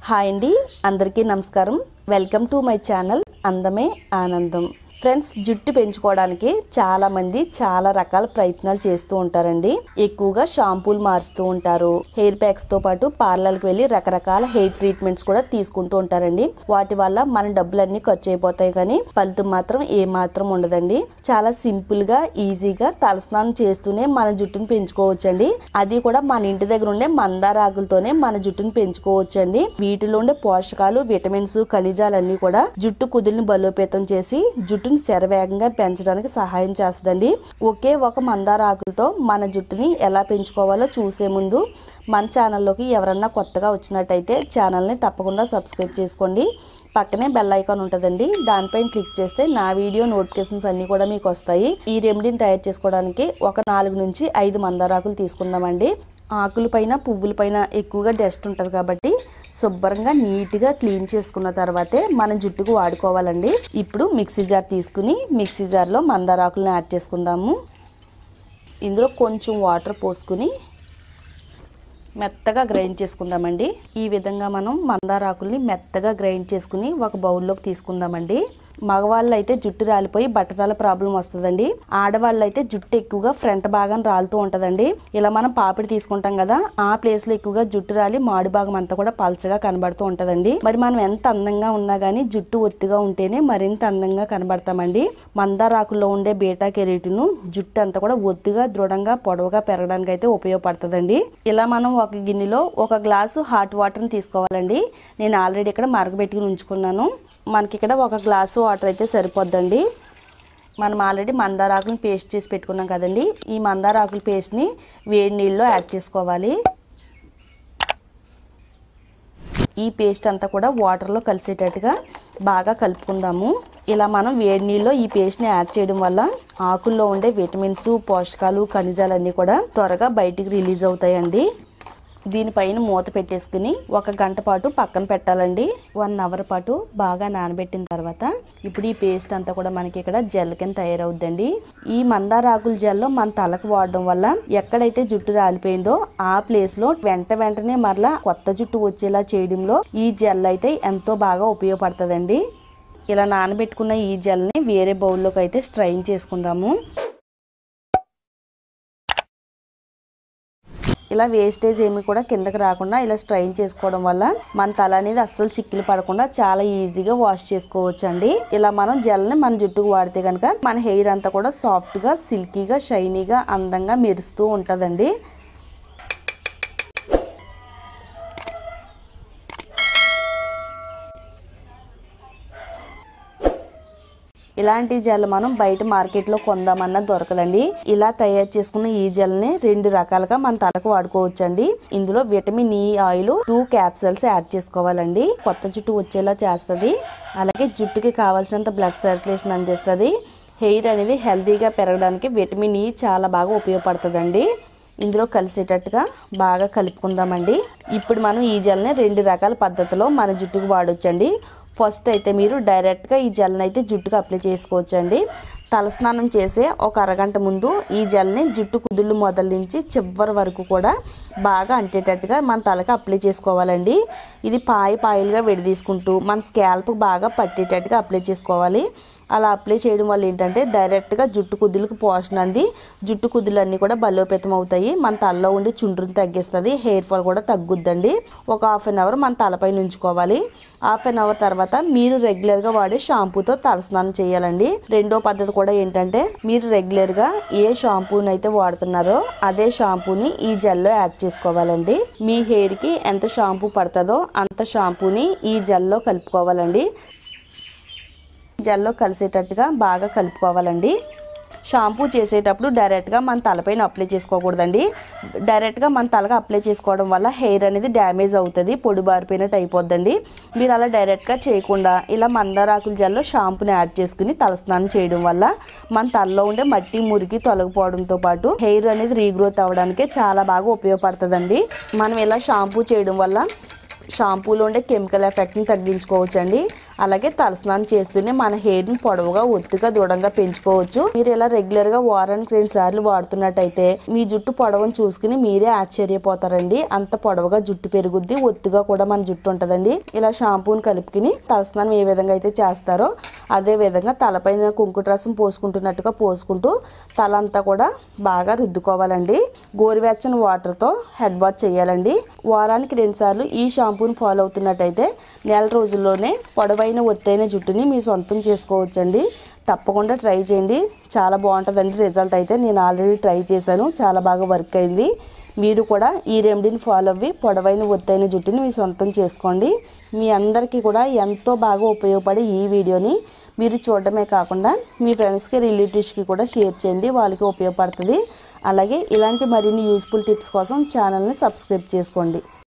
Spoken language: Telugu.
హాయ్ అండి అందరికీ నమస్కారం వెల్కమ్ టు మై ఛానల్ అందమే ఆనందం ఫ్రెండ్స్ జుట్టు పెంచుకోవడానికి చాలా మంది చాలా రకాల ప్రయత్నాలు చేస్తూ ఉంటారండి ఎక్కువగా షాంపూలు మారుస్తూ ఉంటారు హెయిర్ ప్యాక్స్ తో పాటు పార్లర్కి వెళ్ళి రకరకాల హెయిర్ ట్రీట్మెంట్స్ కూడా తీసుకుంటూ ఉంటారండి వాటి వల్ల మన డబ్బులన్నీ ఖర్చు అయిపోతాయి కానీ ఫలితం మాత్రం ఏ మాత్రం ఉండదండి చాలా సింపుల్ గా ఈజీగా తలస్నానం చేస్తూనే మన జుట్టును పెంచుకోవచ్చండి అది కూడా మన ఇంటి దగ్గర ఉండే మందార ఆకులతోనే మన జుట్టును పెంచుకోవచ్చండి వీటిలో ఉండే పోషకాలు విటమిన్స్ ఖనిజాలన్నీ కూడా జుట్టు కుదుల్ని బలోపేతం చేసి జుట్టును శరవేగంగా పెంచడానికి సహాయం చేస్తుందండి ఒకే ఒక మందార ఆకులతో మన జుట్టుని ఎలా పెంచుకోవాలో చూసే ముందు మన ఛానల్లోకి ఎవరన్నా కొత్తగా వచ్చినట్టయితే ఛానల్ని తప్పకుండా సబ్స్క్రైబ్ చేసుకోండి పక్కనే బెల్ ఐకాన్ ఉంటుందండి దానిపైన క్లిక్ చేస్తే నా వీడియో నోటిఫికేషన్స్ అన్ని కూడా మీకు వస్తాయి ఈ రెమెడీని తయారు చేసుకోవడానికి ఒక నాలుగు నుంచి ఐదు మందారాకులు తీసుకుందామండి ఆకుల పైన పువ్వుల పైన ఎక్కువగా డస్ట్ ఉంటుంది కాబట్టి శుభ్రంగా నీట్గా క్లీన్ చేసుకున్న తర్వాతే మన జుట్టుకు వాడుకోవాలండి ఇప్పుడు మిక్సీ జార్ తీసుకుని మిక్సీ జార్లో మందారాకులను యాడ్ చేసుకుందాము ఇందులో కొంచెం వాటర్ పోసుకుని మెత్తగా గ్రైండ్ చేసుకుందామండి ఈ విధంగా మనం మందారాకుల్ని మెత్తగా గ్రైండ్ చేసుకుని ఒక బౌల్లోకి తీసుకుందామండి మగవాళ్ళు అయితే జుట్టు రాలిపోయి బట్టతల ప్రాబ్లం వస్తుందండి ఆడవాళ్ళు అయితే జుట్టు ఎక్కువగా ఫ్రంట్ భాగం రాలుతూ ఉంటదండి ఇలా మనం పాపిడి తీసుకుంటాం కదా ఆ ప్లేస్ లో ఎక్కువగా జుట్టు రాలి మాడి భాగం అంతా కూడా పల్చగా కనబడుతూ ఉంటదండి మరి మనం ఎంత అందంగా ఉన్నా గానీ జుట్టు ఒత్తిగా ఉంటేనే మరింత అందంగా కనబడతామండి మందారాకుల్లో ఉండే బీటా కెరీటిను జుట్టు అంతా కూడా ఒత్తిగా దృఢంగా పొడవుగా పెరగడానికి అయితే ఉపయోగపడుతుందండి ఇలా మనం ఒక గిన్నెలో ఒక గ్లాసు హాట్ వాటర్ని తీసుకోవాలండి నేను ఆల్రెడీ ఇక్కడ మరగబెట్టుకుని ఉంచుకున్నాను మనకి ఇక్కడ ఒక గ్లాసు వాటర్ అయితే సరిపోద్దండి మనం ఆల్రెడీ మందారాకుని పేస్ట్ చేసి పెట్టుకున్నాం కదండి ఈ మందారాకుల పేస్ట్ని వేడి నీళ్ళలో యాడ్ చేసుకోవాలి ఈ పేస్ట్ అంతా కూడా వాటర్లో కలిసేటట్టుగా బాగా కలుపుకుందాము ఇలా మనం వేడి నీళ్ళలో ఈ పేస్ట్ని యాడ్ చేయడం వల్ల ఆకుల్లో ఉండే విటమిన్స్ పోషకాలు ఖనిజాలన్నీ కూడా త్వరగా బయటికి రిలీజ్ అవుతాయండి దీనిపైన మూత పెట్టేసుకుని ఒక గంట పాటు పక్కన పెట్టాలండి వన్ అవర్ పాటు బాగా నానబెట్టిన తర్వాత ఇప్పుడు ఈ పేస్ట్ అంతా కూడా మనకి ఇక్కడ జెల్ కింద తయారవుద్దండి ఈ మందార ఆకుల జెల్లో మన తలకు వాడడం వల్ల ఎక్కడైతే జుట్టు రాలిపోయిందో ఆ ప్లేస్ లో వెంట వెంటనే మరలా కొత్త జుట్టు వచ్చేలా చేయడంలో ఈ జెల్ అయితే ఎంతో బాగా ఉపయోగపడుతుందండి ఇలా నానబెట్టుకున్న ఈ జెల్ని వేరే బౌల్లోకి అయితే స్ట్రైన్ చేసుకుందాము ఇలా వేస్టేజ్ ఏమి కూడా కిందకి రాకుండా ఇలా స్ట్రైన్ చేసుకోవడం వల్ల మన తల అనేది అస్సలు చిక్కులు పడకుండా చాలా ఈజీగా వాష్ చేసుకోవచ్చు అండి ఇలా మనం జెల్ని మన జుట్టుకు వాడితే కనుక మన హెయిర్ అంతా కూడా సాఫ్ట్గా సిల్కీగా షైనీగా అందంగా మెరుస్తూ ఉంటుందండి ఇలాంటి జెల్ మనం బయట మార్కెట్లో కొందామన్నా దొరకదండి ఇలా తయారు చేసుకున్న ఈ జెల్ ని రెండు రకాలుగా మన తలకు వాడుకోవచ్చండి ఇందులో vitamin E oil two capsules add చేసుకోవాలండి కొత్త జుట్టు వచ్చేలా చేస్తుంది అలాగే జుట్టుకి కావాల్సినంత బ్లడ్ సర్క్యులేషన్ అందిస్తుంది హెయిర్ అనేది హెల్తీగా పెరగడానికి విటమిన్ ఈ చాలా బాగా ఉపయోగపడుతుందండి ఇందులో కలిసేటట్టుగా బాగా కలుపుకుందామండి ఇప్పుడు మనం ఈ జెల్ని రెండు రకాల పద్ధతిలో మన జుట్టుకు వాడొచ్చండి ఫస్ట్ అయితే మీరు డైరెక్ట్గా ఈ జెల్ని అయితే జుట్టుకు అప్లై చేసుకోవచ్చండి తలస్నానం చేసే ఒక అరగంట ముందు ఈ జెల్ని జుట్టు కుదుళ్ళు మొదల నుంచి చివరి వరకు కూడా బాగా అంటేటట్టుగా మన తలకి అప్లై చేసుకోవాలండి ఇది పాయి పాయిలుగా విడదీసుకుంటూ మన స్కాల్ప్ బాగా పట్టేటట్టుగా అప్లై చేసుకోవాలి అలా అప్లై చేయడం వల్ల ఏంటంటే డైరెక్ట్గా జుట్టు కుదులకు పోషణ అంది జుట్టు కుదులన్నీ కూడా బలోపేతం అవుతాయి మన తలలో ఉండే చుండ్రుని తగ్గిస్తుంది హెయిర్ ఫాల్ కూడా తగ్గుద్దండి ఒక హాఫ్ అన్ అవర్ మన తలపైన ఉంచుకోవాలి హాఫ్ అన్ అవర్ తర్వాత మీరు రెగ్యులర్గా వాడే షాంపూతో తలస్నానం చేయాలండి రెండో పద్ధతి కూడా ఏంటంటే మీరు రెగ్యులర్గా ఏ షాంపూని అయితే వాడుతున్నారో అదే షాంపూని ఈ జెల్లో యాడ్ చేసుకోవాలండి మీ హెయిర్కి ఎంత షాంపూ పడుతుందో అంత షాంపూని ఈ జెల్లో కలుపుకోవాలండి జెల్లో కలిసేటట్టుగా బాగా కలుపుకోవాలండి షాంపూ చేసేటప్పుడు డైరెక్ట్గా మన తలపైన అప్లై చేసుకోకూడదండి డైరెక్ట్గా మన తలగా అప్లై చేసుకోవడం వల్ల హెయిర్ అనేది డ్యామేజ్ అవుతుంది పొడి బారిపోయినట్టు అయిపోద్దండి మీరు అలా డైరెక్ట్గా చేయకుండా ఇలా మందారాకుల జెల్లో షాంపూని యాడ్ చేసుకుని తలస్నానం చేయడం వల్ల మన తలలో ఉండే మట్టి మురికి తొలగిపోవడంతో పాటు హెయిర్ అనేది రీగ్రోత్ అవ్వడానికి చాలా బాగా ఉపయోగపడుతుందండి మనం ఇలా షాంపూ చేయడం వల్ల షాంపూలో ఉండే కెమికల్ ఎఫెక్ట్ని తగ్గించుకోవచ్చు అండి అలాగే తలస్నానం చేస్తూనే మన హెయిర్ ని పొడవుగా ఒత్తుగా దృఢంగా పెంచుకోవచ్చు మీరు ఇలా రెగ్యులర్ గా వారానికి రెండు సార్లు వాడుతున్నట్టయితే మీ జుట్టు పొడవును చూసుకుని మీరే ఆశ్చర్యపోతారండి అంత పొడవుగా జుట్టు పెరుగుద్ది ఒత్తుగా కూడా మన జుట్టు ఉంటదండి ఇలా షాంపూని కలుపుకుని తలస్నానం ఏ విధంగా అయితే చేస్తారో అదే విధంగా తలపైన కుంకుట రసం పోసుకుంటున్నట్టుగా పోసుకుంటూ తల అంతా కూడా బాగా రుద్దుకోవాలండి గోరువెచ్చని వాటర్తో హెడ్ వాష్ చేయాలండి వారానికి రెండు సార్లు ఈ షాంపూని ఫాలో అవుతున్నట్టయితే నెల రోజుల్లోనే పొడవైన ఒత్తైన జుట్టుని మీ సొంతం చేసుకోవచ్చండి తప్పకుండా ట్రై చేయండి చాలా బాగుంటుందండి రిజల్ట్ అయితే నేను ఆల్రెడీ ట్రై చేశాను చాలా బాగా వర్క్ అయింది మీరు కూడా ఈ రెమెడీని ఫాలో అవ్వి పొడవైన ఒత్తైన జుట్టుని మీ సొంతం చేసుకోండి మీ అందరికీ కూడా ఎంతో బాగా ఉపయోగపడే ఈ వీడియోని మీరు చూడడమే కాకుండా మీ ఫ్రెండ్స్కి రిలేటివ్స్కి కూడా షేర్ చేయండి వాళ్ళకి ఉపయోగపడుతుంది అలాగే ఇలాంటి మరిన్ని యూస్ఫుల్ టిప్స్ కోసం ఛానల్ని సబ్స్క్రైబ్ చేసుకోండి